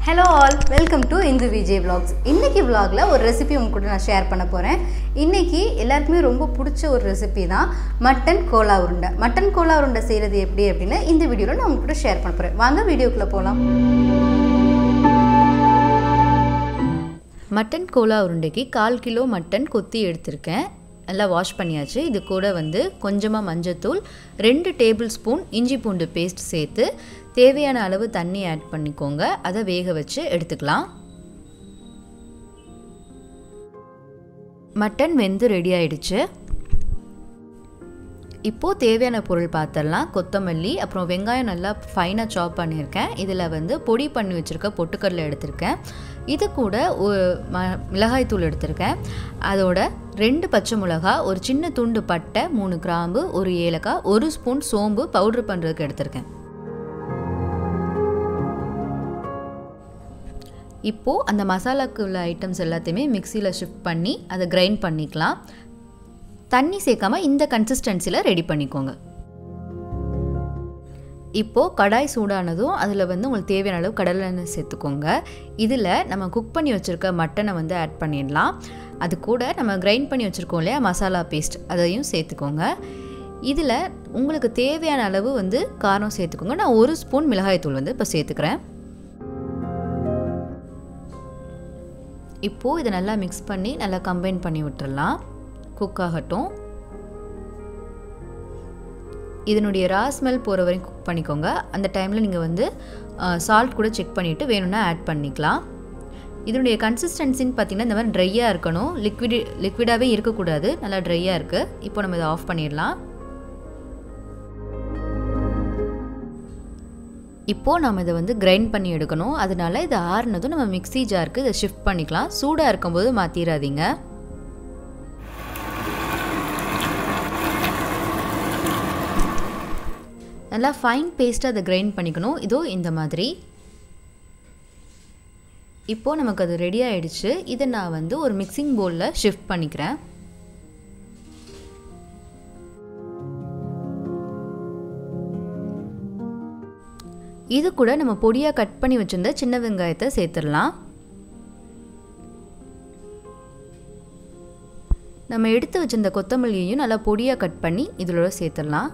hello all welcome to Indhu Vijay vlogs இன்னைக்கு vlogல ஒரு ரெசிபி உங்க கூட நான் ஷேர் பண்ண போகிறேன் இன்னைக்கு எல்லாருக்குமே ரொம்ப பிடிச்ச ஒரு ரெசிபி தான் மட்டன் கோலா உருண்டை மட்டன் கோலா உருண்டை செய்கிறது எப்படி அப்படின்னு இந்த வீடியோவில் நான் உங்க கூட ஷேர் பண்ண போகிறேன் வாங்க வீடியோக்குள்ளே போகலாம் மட்டன் கோலா உருண்டைக்கு கால் கிலோ மட்டன் கொத்தி எடுத்திருக்கேன் நல்லா வாஷ் பண்ணியாச்சு இது கூட வந்து கொஞ்சமாக மஞ்சத்தூள் ரெண்டு டேபிள் ஸ்பூன் இஞ்சி பூண்டு பேஸ்ட் சேர்த்து தேவையான அளவு தண்ணி ஆட் பண்ணிக்கோங்க அதை வேக வச்சு எடுத்துக்கலாம் மட்டன் வெந்து ரெடி ஆயிடுச்சு இப்போது தேவையான பொருள் பார்த்துடலாம் கொத்தமல்லி அப்புறம் வெங்காயம் நல்லா ஃபைனாக சாப் பண்ணியிருக்கேன் இதில் வந்து பொடி பண்ணி வச்சுருக்க பொட்டுக்கடலை எடுத்திருக்கேன் இது கூட ஒ- ம மிளகாய்த்தூள் எடுத்திருக்கேன் அதோட ரெண்டு பச்சை மிளகா ஒரு சின்ன துண்டு பட்டை மூணு கிராம்பு ஒரு ஏலக்காய் ஒரு ஸ்பூன் சோம்பு பவுடர் பண்ணுறதுக்கு எடுத்திருக்கேன் இப்போது அந்த மசாலாக்கு உள்ள ஐட்டம்ஸ் எல்லாத்தையுமே மிக்சியில் ஷிஃப்ட் பண்ணி அதை கிரைண்ட் பண்ணிக்கலாம் தண்ணி சேர்க்காம இந்த கன்சிஸ்டன்சியில் ரெடி பண்ணிக்கோங்க இப்போது கடாய் சூடானதும் அதில் வந்து உங்களுக்கு தேவையான அளவு கடலை எண்ணெய் சேர்த்துக்கோங்க இதில் நம்ம குக் பண்ணி வச்சுருக்க மட்டனை வந்து ஆட் பண்ணிடலாம் அது கூட நம்ம கிரைண்ட் பண்ணி வச்சுருக்கோம் இல்லையா மசாலா பேஸ்ட் அதையும் சேர்த்துக்கோங்க இதில் உங்களுக்கு தேவையான அளவு வந்து காரம் சேர்த்துக்கோங்க நான் ஒரு ஸ்பூன் மிளகாய்த்தூள் வந்து இப்போ சேர்த்துக்கிறேன் இப்போது இதை நல்லா மிக்ஸ் பண்ணி நல்லா கம்பைன் பண்ணி விட்டுறலாம் குக் ஆகட்டும் இதனுடைய ரா ஸ்மெல் போகிற வரையும் குக் பண்ணிக்கோங்க அந்த டைமில் நீங்கள் வந்து சால்ட் கூட செக் பண்ணிவிட்டு வேணும்னா ஆட் பண்ணிக்கலாம் இதனுடைய கன்சிஸ்டன்சின்னு பார்த்தீங்கன்னா இந்த மாதிரி ட்ரையாக இருக்கணும் லிக்விட் லிக்விடாகவே இருக்கக்கூடாது நல்லா ட்ரையாக இருக்குது இப்போ நம்ம இதை ஆஃப் பண்ணிடலாம் இப்போது நம்ம இதை வந்து கிரைண்ட் பண்ணி எடுக்கணும் அதனால இது ஆறுனதும் நம்ம மிக்ஸி ஜாருக்கு இதை ஷிஃப்ட் பண்ணிக்கலாம் சூடாக இருக்கும்போது மாற்றிடாதீங்க நல்லா ஃபைன் பேஸ்ட்டாக அதை கிரைண்ட் பண்ணிக்கணும் இதோ இந்த மாதிரி இப்போது நமக்கு அது ரெடி ஆயிடுச்சு இதை நான் வந்து ஒரு மிக்சிங் பவுலில் ஷிஃப்ட் பண்ணிக்கிறேன் இது கூட நம்ம பொடியாக கட் பண்ணி வச்சிருந்த சின்ன வெங்காயத்தை சேர்த்துடலாம் நம்ம எடுத்து வச்சிருந்த கொத்தமல்லியையும் நல்லா பொடியாக கட் பண்ணி இதோட சேர்த்துடலாம்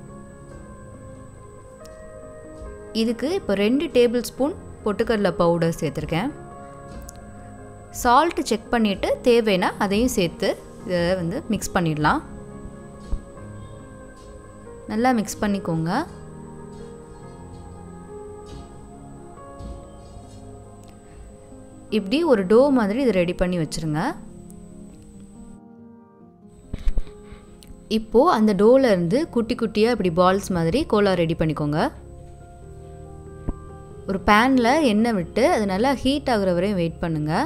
இதுக்கு இப்போ ரெண்டு டேபிள் ஸ்பூன் பொட்டுக்கடலை பவுடர் சேர்த்துருக்கேன் சால்ட்டு செக் பண்ணிவிட்டு தேவைன்னா அதையும் சேர்த்து இதை வந்து மிக்ஸ் பண்ணிடலாம் நல்லா மிக்ஸ் பண்ணிக்கோங்க இப்படி ஒரு டோ மாதிரி இதை ரெடி பண்ணி வச்சுருங்க இப்போது அந்த டோவில் இருந்து குட்டி குட்டியாக இப்படி பால்ஸ் மாதிரி கோலா ரெடி பண்ணிக்கோங்க ஒரு பேனில் எண்ணெய் விட்டு அது நல்லா ஹீட் ஆகுற வரையும் வெயிட் பண்ணுங்கள்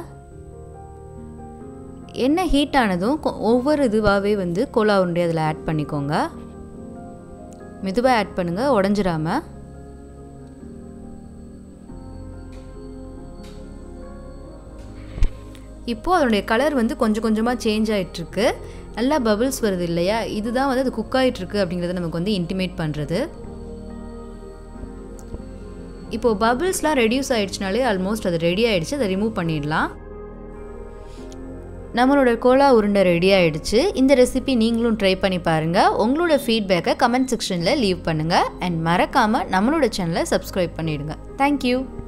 எண்ணெய் ஹீட் ஆனதும் கொ- ஒவ்வொரு இதுவாகவே வந்து கோலா உருண்டை அதில் ஆட் பண்ணிக்கோங்க மெதுவாக ஆட் பண்ணுங்கள் உடஞ்சிராம இப்போது அதனுடைய கலர் வந்து கொஞ்சம் கொஞ்சமாக சேஞ்ச் ஆகிட்டுருக்கு நல்லா பபிள்ஸ் வருது இல்லையா இதுதான் வந்து அது குக் ஆகிட்டுருக்கு அப்படிங்கிறத நமக்கு வந்து இன்டிமேட் பண்ணுறது இப்போது பபிள்ஸ்லாம் ரெடியூஸ் ஆயிடுச்சுனாலே ஆல்மோஸ்ட் அது ரெடி ஆயிடுச்சு அதை ரிமூவ் பண்ணிடலாம் நம்மளோட கோலா உருண்டை ரெடி ஆயிடுச்சு இந்த ரெசிபி நீங்களும் ட்ரை பண்ணி பாருங்கள் உங்களோட ஃபீட்பேக்கை கமெண்ட் செக்ஷனில் லீவ் பண்ணுங்கள் அண்ட் மறக்காமல் நம்மளோட சேனலை சப்ஸ்கிரைப் பண்ணிடுங்க தேங்க்யூ